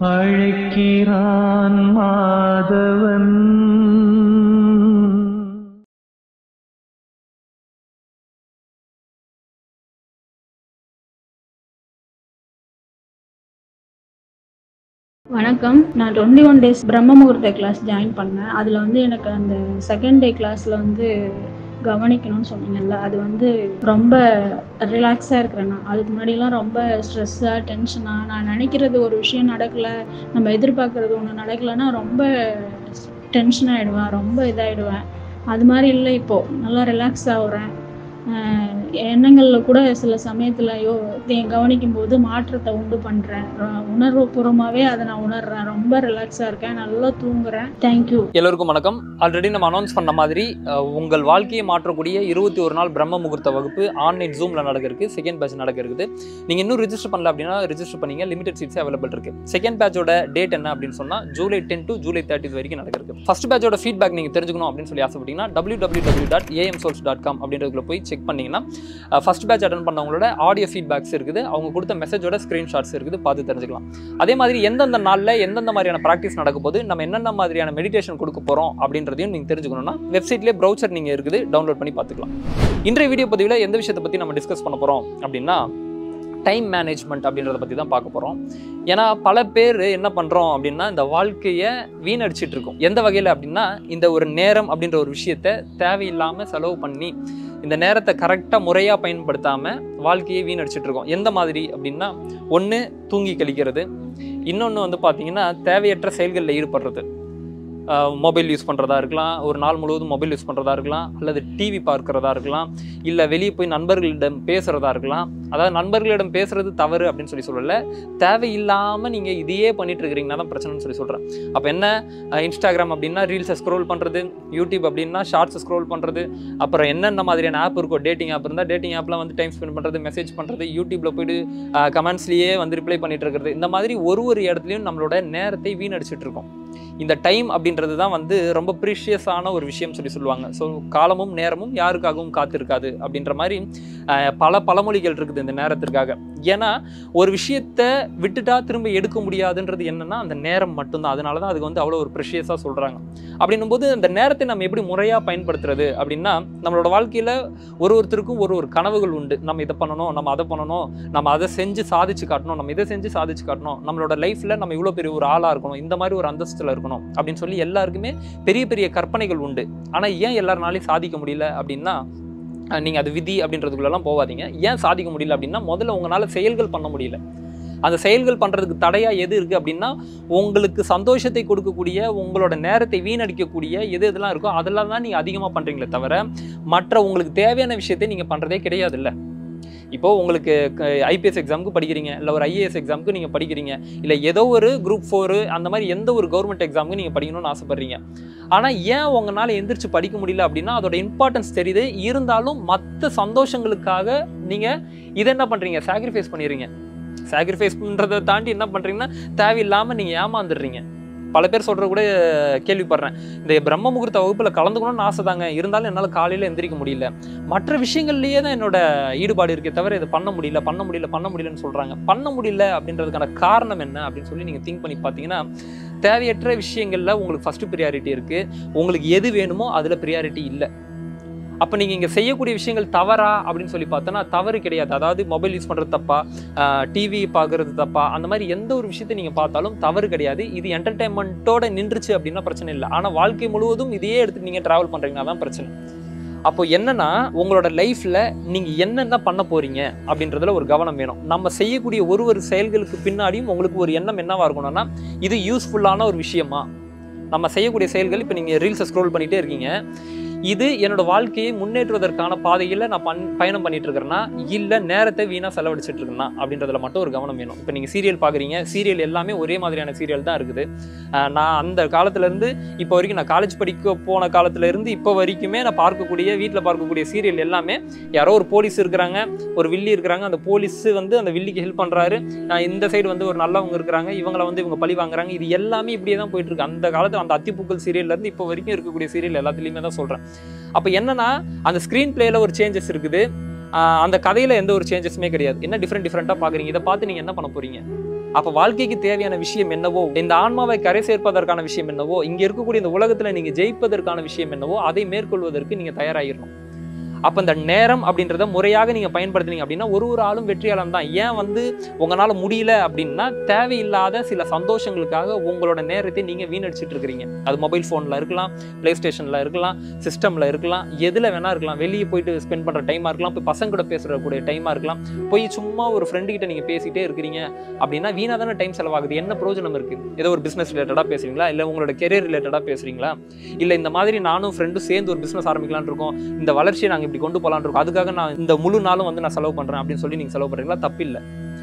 அழைக்கிறான் மாதவன் வணக்கம் நான் டுவெண்ட்டி ஒன் டேஸ் பிரம்ம முகூர்த்த கிளாஸ் ஜாயின் பண்ணேன் அதில் வந்து எனக்கு அந்த செகண்ட் டே கிளாஸில் வந்து கவனிக்கணும்னு சொன்னீங்கல்ல அது வந்து ரொம்ப ரிலாக்ஸாக இருக்கிறேன் நான் அதுக்கு முன்னாடிலாம் ரொம்ப ஸ்ட்ரெஸ்ஸாக டென்ஷனாக நான் நினைக்கிறது ஒரு விஷயம் நடக்கலை நம்ம எதிர்பார்க்குறது ஒன்று நடக்கலைன்னா ரொம்ப டென்ஷன் ஆகிடுவேன் ரொம்ப இதாகிடுவேன் அது மாதிரி இல்லை இப்போது நல்லா ரிலாக்ஸ் ஆகுறேன் ஆஹ் எண்ணங்களில் கூட சில சமயத்தில் யோ இதை கவனிக்கும் போது மாற்றத்தை உண்டு பண்ணுறேன் உணர்வுபூர்வமாகவே அதை நான் உணர்றேன் ரொம்ப ரிலாக்ஸாக இருக்கேன் நல்லா தூங்குறேன் தேங்க்யூ எல்லோருக்கும் வணக்கம் ஆல்ரெடி நம்ம அனௌன்ஸ் பண்ண மாதிரி அஹ், உங்கள் வாழ்க்கையை மாற்றக்கூடிய இருபத்தி ஒரு நாள் பிரம்ம முகூர்த்த வகுப்பு ஆன்லைன் ஜூமில் நடக்க இருக்கு செகண்ட் பேட்ச் நடக்க இருக்குது நீங்கள் இன்னும் ரிஜிஸ்டர் பண்ணல அப்படின்னா ரிஜிஸ்டர் பண்ணீங்க லிமிடெட் சீட்ஸ் அவைலபிள் இருக்கு செகண்ட் பேட்சோட டேட் என்ன அப்படின்னு சொன்னால் July ten to July thirty வரைக்கும் நடக்க இருக்கு ஃபர்ஸ்ட் பேட்சோட ஃபீட்பேக் நீங்கள் தெரிஞ்சுக்கணும் அப்படின்னு சொல்லி ஆசைப்பட்டீங்கன்னா W W W dot AM source dot com அப்படின்றதுக்குள்ள போய் செக் பண்ணீங்கன்னா ஃபர்ஸ்ட் பேட்ச் அட்டன் பண்ணவங்களோட ஆடியோ ஃபீட்பேக்ஸ் இருக்குது அவங்க கொடுத்த மெசேஜோட ஸ்க்ரீன்ஷாட்ஸ் இருக்குது பார்த்து தெரிஞ்சுக்கலாம் அதே மாதிரி எந்தெந்த நாளில் எந்தெந்த மாதிரியான ப்ராக்டிஸ் நடக்க போது நம்ம என்னென்ன மாதிரியான மெடிடேஷன் கொடுக்க போகிறோம் அப்படின்றதையும் நீங்கள் தெரிஞ்சுக்கணும்னா வெப்சைட்லேயே ப்ரௌசர் நீங்கள் இருக்குது டவுன்லோட் பண்ணி பார்த்துக்கலாம் இன்றைய வீடியோ பதிவில் எந்த விஷயத்தை பற்றி நம்ம டிஸ்கஸ் பண்ண போகிறோம் அப்படின்னா டைம் மேனேஜ்மெண்ட் அப்படின்றத பற்றி தான் பார்க்க போகிறோம் ஏன்னா பல பேர் என்ன பண்ணுறோம் அப்படின்னா இந்த வாழ்க்கையை வீணடிச்சிட்டு இருக்கோம் எந்த வகையில் அப்படின்னா இந்த ஒரு நேரம் அப்படின்ற ஒரு விஷயத்த தேவையில்லாமல் செலவு பண்ணி இந்த நேரத்தை கரெக்டாக முறையாக பயன்படுத்தாமல் வாழ்க்கையை வீணடிச்சிட்டு இருக்கோம் எந்த மாதிரி அப்படின்னா ஒன்று தூங்கி கழிக்கிறது இன்னொன்று வந்து பார்த்தீங்கன்னா தேவையற்ற செயல்களில் ஈடுபடுறது மொபைல் யூஸ் பண்ணுறதா இருக்கலாம் ஒரு நாள் முழுவதும் மொபைல் யூஸ் பண்ணுறதா இருக்கலாம் அல்லது டிவி பார்க்குறதா இருக்கலாம் இல்லை வெளியே போய் நண்பர்களிடம் பேசுகிறதா இருக்கலாம் அதாவது நண்பர்களிடம் பேசுறது தவறு அப்படின்னு சொல்லி சொல்லலை தேவையில்லாமல் நீங்கள் இதையே பண்ணிட்டு இருக்கிறீங்கன்னா தான் பிரச்சனைன்னு சொல்லி சொல்கிறேன் அப்போ என்ன அஹ், இன்ஸ்டாகிராம் அப்படின்னா ரீல்ஸை ஸ்க்ரோல் பண்ணுறது யூடியூப் அப்படின்னா ஷார்ட்ஸ் ஸ்க்ரோல் பண்ணுறது அப்புறம் என்னென்ன மாதிரியான ஆப் இருக்கோ டேட்டிங் ஆப் இருந்தால் டேட்டிங் ஆப்பில் வந்து டைம் ஸ்பெண்ட் பண்ணுறது மெசேஜ் பண்ணுறது யூடியூப்பில் போயிட்டு கமெண்ட்ஸ்லேயே வந்து ரிப்ளை பண்ணிட்டு இருக்கிறது இந்த மாதிரி ஒரு ஒரு இடத்துலையும் நம்மளோட நேரத்தை வீணடிச்சிட்டு இருக்கோம் இந்த டைம் அப்படின்றது தான் வந்து ரொம்ப ப்ரீஷியஸான ஒரு விஷயம் சொல்லி சொல்லுவாங்க ஸோ காலமும் நேரமும் யாருக்காகவும் காத்திருக்காது அப்படின்ற மாதிரி அஹ், பல பழமொழிகள் இருக்குது இந்த நேரத்திற்காக ஏன்னா ஒரு விஷயத்தை விட்டுட்டா திரும்ப எடுக்க முடியாதுன்றது என்னன்னா அந்த நேரம் மட்டும்தான் அதனால தான் அதுக்கு வந்து அவ்வளோ ஒரு ப்ரெஷியஸாக சொல்கிறாங்க அப்படின்னும் போது அந்த நேரத்தை நம்ம எப்படி முறையாக பயன்படுத்துறது அப்படின்னா நம்மளோட வாழ்க்கையில் ஒரு ஒருத்தருக்கும் ஒரு ஒரு கனவுகள் உண்டு நம்ம இதை பண்ணணும் நம்ம அதை பண்ணணும் நம்ம அதை செஞ்சு சாதிச்சு காட்டணும் நம்ம இதை செஞ்சு சாதிச்சு காட்டணும் நம்மளோட லைஃப்பில் நம்ம இவ்வளோ பெரிய ஒரு ஆளாக இருக்கணும் இந்த மாதிரி ஒரு அந்தஸ்தில் இருக்கணும் அப்படின்னு சொல்லி எல்லாருக்குமே பெரிய பெரிய கற்பனைகள் உண்டு ஆனால் ஏன் எல்லாருனாலையும் சாதிக்க முடியல அப்படின்னா அஹ், நீங்க அது விதி அப்படின்றதுக்குள்ளெல்லாம் போகாதீங்க ஏன் சாதிக்க முடியல அப்படின்னா முதல்ல உங்களால் செயல்கள் பண்ண முடியல அந்த செயல்கள் பண்ணுறதுக்கு தடையாக எது இருக்குது அப்படின்னா உங்களுக்கு சந்தோஷத்தை கொடுக்கக்கூடிய உங்களோட நேரத்தை வீணடிக்கக்கூடிய எது எதெல்லாம் இருக்கோ அதெல்லாம் தான் நீங்கள் அதிகமாக பண்ணுறீங்களே தவிர மற்ற உங்களுக்கு தேவையான விஷயத்தை நீங்கள் பண்ணுறதே கிடையாது இல்லை இப்போ உங்களுக்கு ஐபிஎஸ் எக்ஸாமுக்கு படிக்கிறீங்க இல்லை ஒரு ஐஏஎஸ் எக்ஸாமுக்கு நீங்கள் படிக்கிறீங்க இல்லை ஏதோ ஒரு குரூப் ஃபோரு அந்த மாதிரி எந்த ஒரு கவர்மெண்ட் எக்ஸாமுக்கு நீங்கள் படிக்கணும்னு ஆசைப்படுறீங்க ஆனால் ஏன் உங்களால் எந்திரிச்சு படிக்க முடியல அப்படின்னா அதோட இம்பார்ட்டன்ஸ் தெரியுது இருந்தாலும் மற்ற சந்தோஷங்களுக்காக நீங்கள் இதை என்ன பண்ணுறீங்க சாக்ரிஃபைஸ் பண்ணிடுறீங்க சாக்ரிஃபைஸ் பண்ணுறதை தாண்டி என்ன பண்ணுறீங்கன்னா தேவையில்லாமல் நீங்கள் ஏமாந்துடுறீங்க பல பேர் சொல்கிற கூட கேள்விப்படுறேன் இந்த பிரம்ம முகூர்த்த வகுப்பில் கலந்துக்கணும்னு ஆசை தாங்க இருந்தாலும் என்னால் காலையில் எந்திரிக்க முடியல மற்ற விஷயங்கள்லேயே தான் என்னோட ஈடுபாடு இருக்கே தவிர இதை பண்ண முடியல பண்ண முடியல பண்ண முடியலன்னு சொல்கிறாங்க பண்ண முடியல அப்படின்றதுக்கான காரணம் என்ன அப்படின்னு சொல்லி நீங்கள் திங்க் பண்ணி பார்த்தீங்கன்னா தேவையற்ற விஷயங்களில் உங்களுக்கு ஃபஸ்ட்டு ப்ரியாரிட்டி இருக்குது உங்களுக்கு எது வேணுமோ அதில் ப்ரியாரிட்டி இல்லை அப்போ நீங்கள் இங்கே செய்யக்கூடிய விஷயங்கள் தவறா அப்படின்னு சொல்லி பார்த்தோன்னா தவறு கிடையாது அதாவது மொபைல் யூஸ் பண்ணுறது தப்பா டிவி பார்க்குறது தப்பா அந்த மாதிரி எந்த ஒரு விஷயத்தை நீங்கள் பார்த்தாலும் தவறு கிடையாது இது என்டர்டைன்மெண்ட்டோட நின்றுச்சு அப்படின்னா பிரச்சனை இல்லை ஆனால் வாழ்க்கை முழுவதும் இதையே எடுத்து நீங்கள் ட்ராவல் பண்ணுறீங்கன்னா தான் பிரச்சனை அப்போ என்னன்னா உங்களோட லைஃப்பில் நீங்கள் என்னென்ன பண்ண போறீங்க அப்படின்றதுல ஒரு கவனம் வேணும் நம்ம செய்யக்கூடிய ஒரு ஒரு செயல்களுக்கு பின்னாடியும் உங்களுக்கு ஒரு எண்ணம் என்னவா இருக்கணும்னா இது யூஸ்ஃபுல்லான ஒரு விஷயமா நம்ம செய்யக்கூடிய செயல்கள் இப்போ நீங்கள் ரீல்ஸை ஸ்க்ரோல் பண்ணிகிட்டே இருக்கீங்க இது என்னோட வாழ்க்கையை முன்னேற்றுவதற்கான பாதையில் நான் பண் பயணம் பண்ணிட்டு இருக்கிறேன்னா இல்லை நேரத்தை வீணாக செலவழிச்சிட்டு இருக்கேன்னா அப்படின்றதுல மட்டும் ஒரு கவனம் வேணும் இப்போ நீங்கள் சீரியல் பார்க்குறீங்க சீரியல் எல்லாமே ஒரே மாதிரியான சீரியல் தான் இருக்குது ஆஹ் நான் அந்த காலத்துலேருந்து இப்போ வரைக்கும் நான் காலேஜ் படிக்க போன காலத்துல இருந்து இப்போ வரைக்குமே நான் பார்க்கக்கூடிய வீட்டில் பார்க்கக்கூடிய சீரியல் எல்லாமே யாரோ ஒரு போலீஸ் இருக்கிறாங்க ஒரு வில்லி இருக்கிறாங்க அந்த போலீஸ் வந்து அந்த வில்லிக்கு ஹெல்ப் பண்ணுறாரு இந்த சைடு வந்து ஒரு நல்லவங்க இருக்கிறாங்க இவங்களை வந்து இவங்க பழி வாங்குறாங்க இது எல்லாமே இப்படியே தான் போயிட்டு இருக்கு அந்த காலத்தில் அந்த அத்திப்பூக்கள் சீரியல்ல இருந்து இப்போ வரைக்கும் இருக்கக்கூடிய சீரியல் எல்லாத்துலேயுமே தான் சொல்கிறேன் அப்போ என்னன்னா அந்த ஸ்க்ரீன் பிளேல ஒரு சேஞ்சஸ் இருக்குது ஆஹ் அந்த கதையில எந்த ஒரு சேஞ்சஸுமே கிடையாது என்ன டிஃப்ரெண்ட் டிஃப்ரெண்ட்டாக பார்க்குறீங்க இதை பார்த்து நீங்க என்ன பண்ண போறீங்க அப்ப வாழ்க்கைக்கு தேவையான விஷயம் என்னவோ இந்த ஆன்மாவை கரை சேர்ப்பதற்கான விஷயம் என்னவோ இங்க இருக்கக்கூடிய இந்த உலகத்துல நீங்க ஜெயிப்பதற்கான விஷயம் என்னவோ அதை மேற்கொள்வதற்கு நீங்க தயாராகிடணும் அப்ப இந்த நேரம் அப்படின்றத முறையாக நீங்க பயன்படுத்துனீங்க அப்படின்னா ஒரு ஒரு ஆளும் வெற்றியாளன் தான் ஏன் வந்து உங்களால முடியல அப்படின்னா தேவையில்லாத சில சந்தோஷங்களுக்காக உங்களோட நேரத்தை நீங்க வீணடிச்சிட்டு இருக்கிறீங்க அது மொபைல் ஃபோன்ல இருக்கலாம் பிளே ஸ்டேஷன்ல இருக்கலாம் சிஸ்டம்ல இருக்கலாம் எதுல வேணா இருக்கலாம் வெளியே போயிட்டு ஸ்பெண்ட் பண்ற டைமா இருக்கலாம் போய் பசங்க கூட பேசுற கூடிய டைமா இருக்கலாம் போய் சும்மா ஒரு ஃப்ரெண்டு கிட்ட நீங்க பேசிட்டே இருக்கிறீங்க அப்படின்னா வீணா தானே டைம் செலவாகுது என்ன பிரயோஜனம் இருக்கு ஏதோ ஒரு பிசினஸ் ரிலேட்டடா பேசுறீங்களா இல்ல உங்களோட கெரியர் ரிலேட்டடா பேசுறீங்களா இல்ல இந்த மாதிரி நானும் ஃப்ரெண்டும் சேர்ந்து ஒரு பிசினஸ் ஆரம்பிக்கலாம்னு இருக்கோம் இந்த வளர்ச்சியை நாங்க இப்படி கொண்டு போலாம்னு இருக்கோம் அதுக்காக நான் இந்த முழு நாளும் வந்து நான் செலவு பண்றேன் அப்படின்னு சொல்லி நீங்க செலவு பண்றீங்களா தப்பில்லை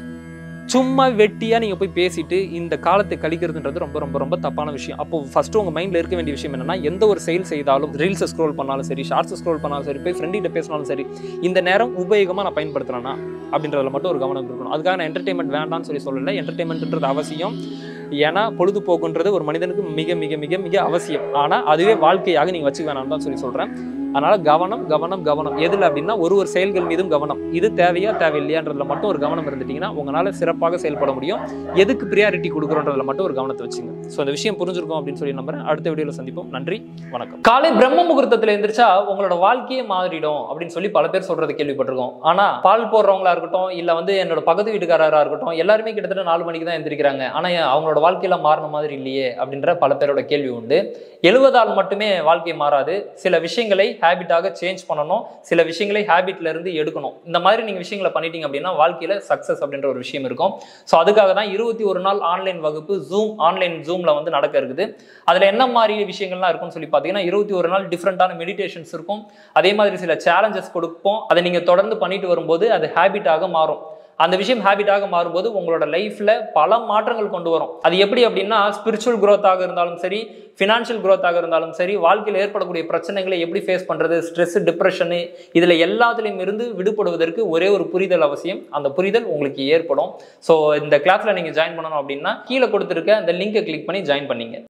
சும்மா வெட்டியா நீங்க போய் பேசிட்டு இந்த காலத்தை கழிக்கிறதுன்றது ரொம்ப ரொம்ப ரொம்ப தப்பான விஷயம் அப்போ ஃபர்ஸ்ட் உங்க மைண்ட்ல இருக்க வேண்டிய விஷயம் என்னன்னா எந்த ஒரு செயல் செய்தாலும் ரீல்ஸ் ஸ்க்ரோல் பண்ணாலும் சரி ஷார்ட்ஸ் ஸ்க்ரோல் பண்ணாலும் சரி போய் ஃப்ரெண்ட் கிட்ட பேசினாலும் சரி இந்த நேரம் உபயோகமா நான் பயன்படுத்துறேன்னா அப்படின்றதுல மட்டும் ஒரு கவனம் இருக்கணும் அதுக்காக நான் என்டர்டைன்மெண்ட் வேண்டாம்னு சொல்லி சொல்லலை என்டர்டைன்மெண்ட்ன்றது அவசியம் ஏன்னா பொழுதுபோக்குன்றது ஒரு மனிதனுக்கு மிக மிக மிக மிக அவசியம் ஆனா அதுவே வாழ்க்கையாக நீங்க வச்சுக்க வேணாம்னு தான் சொல்லி சொல்றேன் அதனால கவனம் கவனம் கவனம் எதுல அப்படின்னா ஒரு ஒரு செயல்கள் மீதும் கவனம் இது தேவையா தேவையில்லையான்றதுல மட்டும் ஒரு கவனம் இருந்துட்டீங்கன்னா உங்களால சிறப்பாக செயல்பட முடியும் எதுக்கு ப்ரியாரிட்டி கொடுக்குறோன்றதுல மட்டும் ஒரு கவனத்தை வச்சுங்க ஸோ இந்த விஷயம் புரிஞ்சிருக்கும் அப்படின்னு சொல்லி நம்புறேன் அடுத்த வீடியோல சந்திப்போம் நன்றி வணக்கம் காலை பிரம்ம முகூர்த்தத்துல எந்திரிச்சா உங்களோட வாழ்க்கையே மாறிடும் அப்படின்னு சொல்லி பல பேர் சொல்றது கேள்விப்பட்டிருக்கோம் ஆனா பால் போடுறவங்களா இருக்கட்டும் இல்ல வந்து என்னோட பக்கத்து வீட்டுக்காரரா இருக்கட்டும் எல்லாருமே கிட்டத்தட்ட நாலு மணிக்கு தான் எந்திரிக்கிறாங்க ஆனா அவங்களோட வாழ்க்கையில மாறின மாதிரி இல்லையே அப்படின்ற பல பேரோட கேள்வி உண்டு எழுவதால் மட்டுமே வாழ்க்கை மாறாது சில விஷயங்களை ஹேபிட்டாக சேஞ்ச் பண்ணணும் சில விஷயங்களை ஹேபிட்ல இருந்து எடுக்கணும் இந்த மாதிரி நீங்க விஷயங்களை பண்ணிட்டீங்க அப்படின்னா வாழ்க்கையில சக்சஸ் அப்படின்ற ஒரு விஷயம் இருக்கும் ஸோ அதுக்காக தான் இருபத்தி ஒரு நாள் ஆன்லைன் வகுப்பு ஜூம் ஆன்லைன் ஜூம்ல வந்து நடக்க இருக்குது அதுல என்ன மாதிரி விஷயங்கள்லாம் இருக்கும்னு சொல்லி பார்த்தீங்கன்னா இருபத்தி ஒரு நாள் டிஃப்ரெண்டான மெடிடேஷன்ஸ் இருக்கும் அதே மாதிரி சில சேலஞ்சஸ் கொடுப்போம் அதை நீங்க தொடர்ந்து பண்ணிட்டு வரும்போது அது ஹேபிட்டாக மாறும் அந்த விஷயம் ஹேபிட்டாக மாறும்போது உங்களோட லைஃப்ல பல மாற்றங்கள் கொண்டு வரும் அது எப்படி அப்படின்னா ஸ்பிரிச்சுவல் growth-ஆக இருந்தாலும் சரி ஃபினான்ஷியல் growth-ஆக இருந்தாலும் சரி வாழ்க்கையில் ஏற்படக்கூடிய பிரச்சனைகளை எப்படி ஃபேஸ் பண்றது ஸ்ட்ரெஸ் டிப்ரெஷனு இதுல எல்லாத்துலேயும் இருந்து விடுபடுவதற்கு ஒரே ஒரு புரிதல் அவசியம் அந்த புரிதல் உங்களுக்கு ஏற்படும் ஸோ இந்த கிளாஸ்ல நீங்க ஜாயின் பண்ணணும் அப்படின்னா கீழே கொடுத்துருக்க அந்த லிங்கை கிளிக் பண்ணி ஜாயின் பண்ணீங்க